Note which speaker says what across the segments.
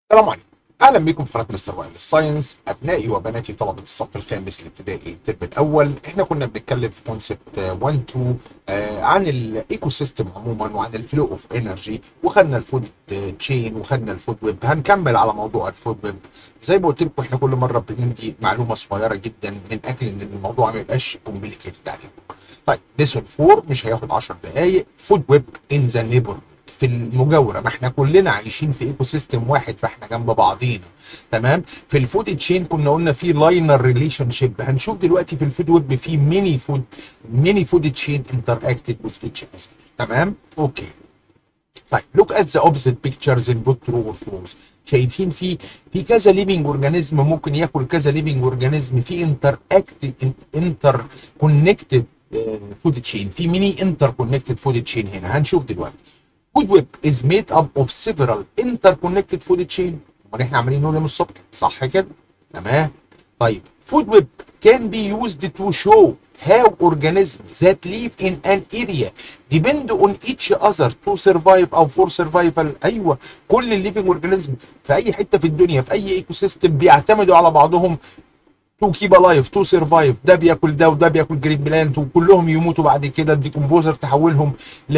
Speaker 1: السلام عليكم اهلا بكم في قناه مستر وائل الساينس ابنائي وبناتي طلبه الصف الخامس الابتدائي الترم الاول احنا كنا بنتكلم في كونسبت 1 2 آه عن الايكو سيستم عموما وعن الفلو اوف انرجي وخدنا الفود تشين وخدنا الفود ويب هنكمل على موضوع الفود ويب زي ما قلت لكم احنا كل مره بندي معلومه صغيره جدا من اجل ان الموضوع ما يبقاش كومبليكيتد عليكم طيب ليسون 4 مش هياخد 10 دقائق فود ويب ان ذا نيبر في المجاوره ما احنا كلنا عايشين في ايكو سيستم واحد فاحنا جنب بعضينا تمام في الفود تشين كنا قلنا في لاينر ريليشن شيب هنشوف دلوقتي في الفود ويب في ميني فود ميني فود تشين انتر اكتد وذ اتش اس تمام اوكي طيب لوك ات ذا اوبزيت بيكتشرز ان بوت ترو اور فولس شايفين في في كذا ليفنج اورجانيزم ممكن ياكل كذا ليفنج اورجانيزم في انتر اكتد انتر كونكتد فود تشين في ميني انتر كونكتد فود تشين هنا هنشوف دلوقتي food web is made up of several interconnected food chain امال احنا عمالين نقول من الصبح صح كده تمام طيب food web can be used to show how organisms that live in an area depend on each other to survive او for survival ايوه كل الليفنج اورجانيزم في اي حته في الدنيا في اي ايكو سيستم بيعتمدوا على بعضهم تو كيب الايف تو سرفايف ده بياكل ده وده بياكل جرين بلانت وكلهم يموتوا بعد كده الديكمبوزر تحولهم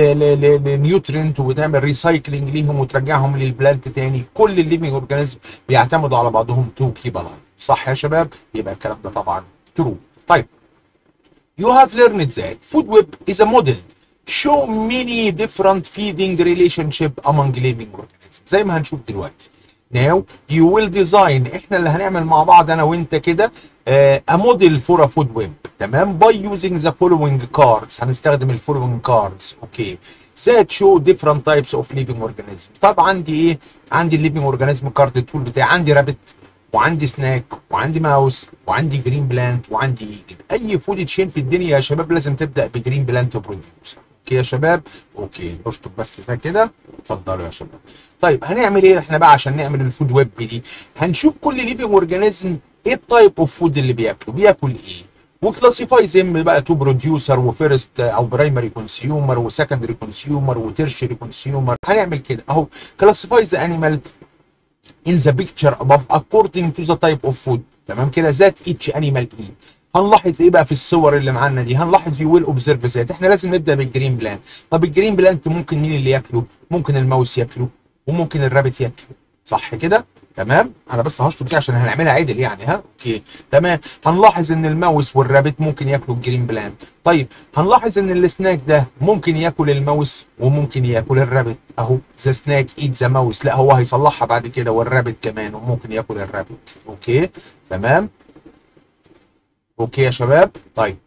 Speaker 1: لنيوترينت وتعمل ريسايكلينج ليهم وترجعهم للبلانت تاني كل الليفنج اورجانيزم بيعتمدوا على بعضهم تو كيب الايف صح يا شباب يبقى الكلام ده طبعا ترو طيب You have learned that food web is a model show many different feeding relationship among living organisms زي ما هنشوف دلوقتي Now you will design احنا اللي هنعمل مع بعض انا وانت كده uh, a model for a food web تمام by using the following cards هنستخدم ال following cards اوكي that show different types of living organism طب عندي ايه عندي الليفنج اورجانيزم كارد التول بتاعي عندي رابت وعندي سناك وعندي ماوس وعندي جرين بلانت وعندي ايجل اي فود تشين في الدنيا يا شباب لازم تبدا بجرين بلانت بروديوسر اوكي يا شباب اوكي نشطب بس ده كده اتفضلوا يا شباب طيب هنعمل ايه احنا بقى عشان نعمل الفود ويب دي هنشوف كل ليفنج اورجانيزم ايه التايب اوف فود اللي بياكله بياكل ايه وكلاسيفاي زي بقى تو بروديوسر وفيرست او برايمري كونسيومر وسكندري كونسيومر وتيرشري كونسيومر هنعمل كده اهو كلاسيفاي ذا انيمال in the picture above according to the type of food تمام كده ذات each animal eat هنلاحظ ايه بقى في الصور اللي معانا دي هنلاحظ يو ويل اوبزرف ذات احنا لازم نبدا بالجرين بلانت طب الجرين بلانت ممكن مين اللي ياكله ممكن الماوس ياكله وممكن الرابت ياكله صح كده تمام انا بس هشطب كده عشان هنعملها عدل يعني ها اوكي تمام هنلاحظ ان الماوس والرابت ممكن ياكلوا الجرين بلانت طيب هنلاحظ ان السناك ده ممكن ياكل الماوس وممكن ياكل الرابت اهو ذا سناك ايت ذا ماوس لا هو هيصلحها بعد كده والرابت كمان وممكن ياكل الرابت اوكي تمام اوكي يا شباب طيب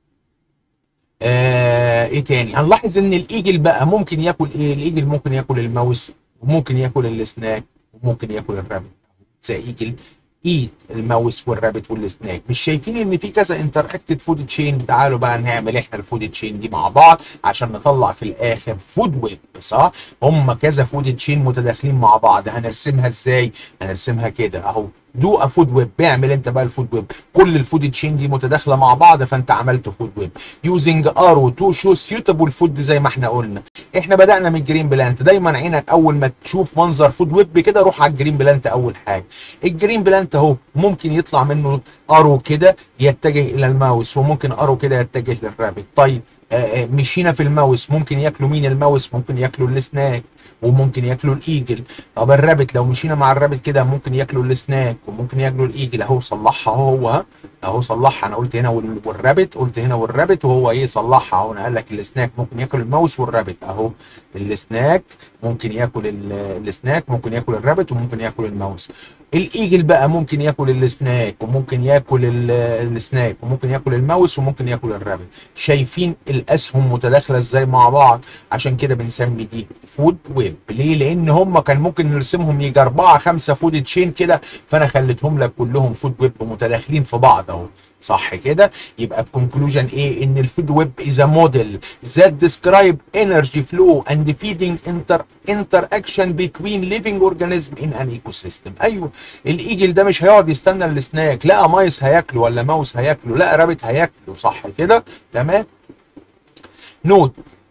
Speaker 1: آه ايه تاني هنلاحظ ان الايجل بقى ممكن ياكل ايه الايجل ممكن ياكل الماوس وممكن ياكل السناك وممكن ياكل الرابت زي ايجل ايت الماوس والرابت والسناك مش شايفين ان في كذا انتر اكتد فود تشين تعالوا بقى نعمل احنا الفود تشين دي مع بعض عشان نطلع في الاخر فود ويب صح هم كذا فود تشين متداخلين مع بعض هنرسمها ازاي هنرسمها كده اهو دو ا فود ويب اعمل انت بقى الفود ويب كل الفود تشين دي متداخله مع بعض فانت عملت فود ويب يوزنج ارو تو شو سيوتابل فود زي ما احنا قلنا احنا بدانا من الجرين بلانت دايما عينك اول ما تشوف منظر فود ويب كده روح على الجرين بلانت اول حاجه الجرين بلانت اهو ممكن يطلع منه ارو كده يتجه الى الماوس وممكن ارو كده يتجه للرابط طيب آه مشينا في الماوس ممكن ياكلوا مين الماوس ممكن ياكلوا السناك وممكن ياكلوا الايجل طب الرابت لو مشينا مع الرابت كده ممكن ياكلوا السناك وممكن ياكلوا الايجل اهو صلحها هو اهو صلحها انا قلت هنا والرابت قلت هنا والرابت وهو ايه صلحها اهو انا قال لك السناك ممكن ياكل الماوس والرابت اهو السناك ممكن ياكل السناك ممكن ياكل الرابت وممكن ياكل الماوس الايجل بقى ممكن ياكل السناك وممكن ياكل السناك وممكن ياكل الماوس وممكن ياكل الرابت شايفين الاسهم متداخله ازاي مع بعض عشان كده بنسمي دي فود ويب ليه لان هم كان ممكن نرسمهم يجي اربعه خمسه فود تشين كده فانا خليتهم لك كلهم فود ويب متداخلين في بعض اهو صح كده يبقى الكونكلوجن ايه ان الفود ويب از ا موديل ذات ديسكرايب انرجي فلو اند فيدنج انتر انتر اكشن بين ليفنج اورجانيزم ان ان ايكو سيستم ايوه الايجل ده مش هيقعد يستنى السناك لا مايس هياكله ولا ماوس هياكله لا رابت هياكله صح كده تمام نوت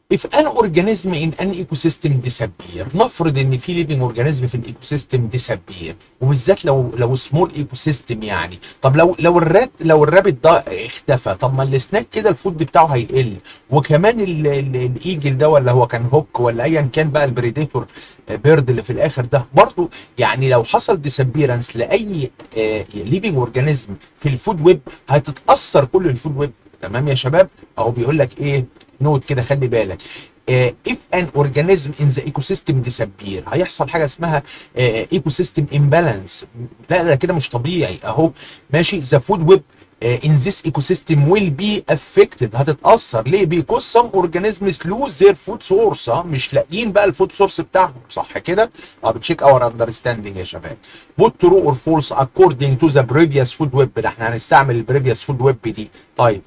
Speaker 1: if an organism in an ecosystem disappear نفرض ان في living organism في الايكو سيستم disappear وبالذات لو لو سمول ايكو سيستم يعني طب لو لو الرات لو الرابت ده اختفى طب ما السناك كده الفود بتاعه هيقل وكمان ال- ال- الايجل ده ولا هو كان هوك ولا ايا كان بقى البريديتور بيرد اللي في الاخر ده برضو يعني لو حصل ديسابيرنس لاي ليفنج اورجانيزم في الفود ويب هتتاثر كل الفود ويب تمام يا شباب اهو بيقول لك ايه نوت كده خلي بالك آه، if an organism in the ecosystem disappear هيحصل حاجه اسمها ايكو سيستم امبالانس لا ده كده مش طبيعي اهو ماشي the food web آه، in this ecosystem will be affected هتتاثر ليه because some organisms lose their food source اه مش لاقيين بقى الفود سورس بتاعهم صح كده اه بتشيك اور اندرستاندينج يا شباب put true or false according to the previous food web ده احنا هنستعمل البريفيوس فود ويب دي طيب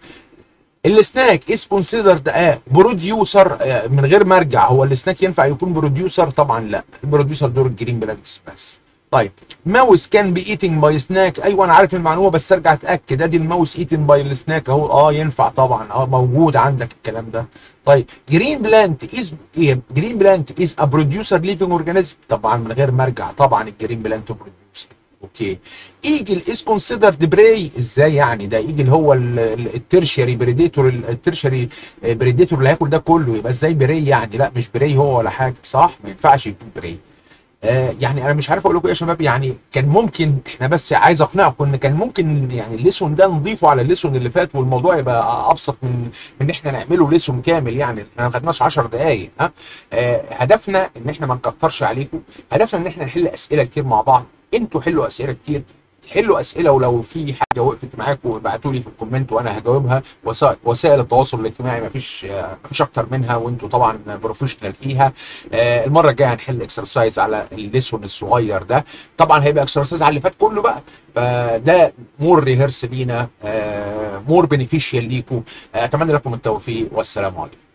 Speaker 1: السناك از كونسيدرد ا بروديوسر من غير ما ارجع هو السناك ينفع يكون بروديوسر طبعا لا البروديوسر دور الجرين بلانكس بس طيب ماوس كان بي ايتنج باي سناك ايوه انا عارف المعلومه بس ارجع اتاكد ادي الماوس ايتنج باي السناك اهو اه ينفع طبعا اه موجود عندك الكلام ده طيب جرين بلانت از جرين بلانت از ا بروديوسر ليفنج اورجانيزم طبعا من غير ما ارجع طبعا الجرين بلانت بروديوسر اوكي ايجل از كونسيدرد براي ازاي يعني ده ايجل هو الترشري بريديتور الترشري بريديتور اللي هياكل ده كله يبقى ازاي براي يعني لا مش براي هو ولا حاجه صح ما ينفعش يكون براي آه يعني انا مش عارف اقول لكم ايه يا شباب يعني كان ممكن احنا بس عايز اقنعكم ان كان ممكن يعني الليسون ده نضيفه على الليسون اللي فات والموضوع يبقى ابسط من من ان احنا نعمله ليسون كامل يعني احنا ما خدناش 10 دقائق ها آه هدفنا ان احنا ما نكترش عليكم هدفنا ان احنا نحل اسئله كتير مع بعض انتوا حلوا اسئله كتير حلوا اسئله ولو في حاجه وقفت معاكم ابعتوا لي في الكومنت وانا هجاوبها وسائل وسائل التواصل الاجتماعي مفيش آه، مفيش اكتر منها وانتوا طبعا بروفيشنال فيها آه، المره الجايه هنحل اكسرسايز على الليسون الصغير ده طبعا هيبقى اكسرسايز على اللي فات كله بقى فده مور ريهرس لينا مور بينيفيشال ليكم اتمنى لكم التوفيق والسلام عليكم